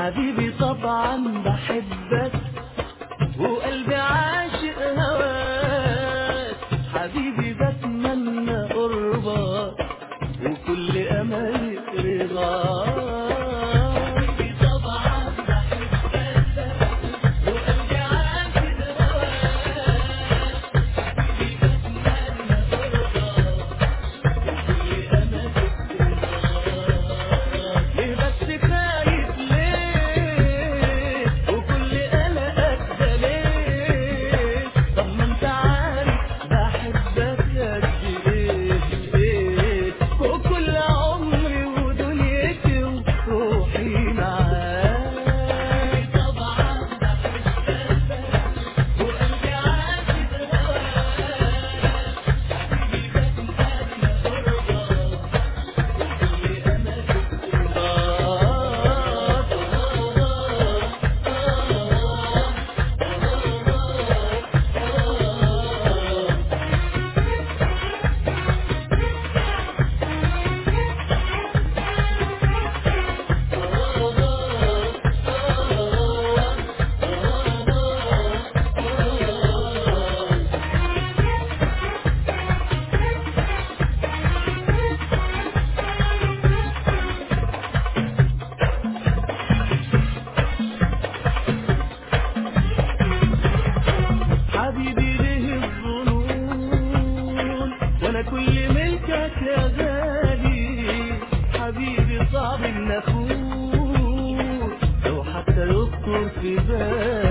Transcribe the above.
حبيبي طبعا بحبك وقلبي عاشق هواك حبيبي بتمنى قربك وكل املي رضاك حبيبي طبعا بحبك وقلبي عاشق هواك حبيبي بتمنى قربك وكل املي ليه بس خايف ليه وكل قلقك ده ليه طب ما انت عارف بحبك قد ايه ايه وكل عمري ودنيتي وروحي معاك طبعا بحبك وقلبي عاشق هواك حبيبي بتمنى قربك حبيبي ليه الظنون وانا كل ملكك يا غالي حبيبي صعب ان اخون لو حتى يخطر في بالي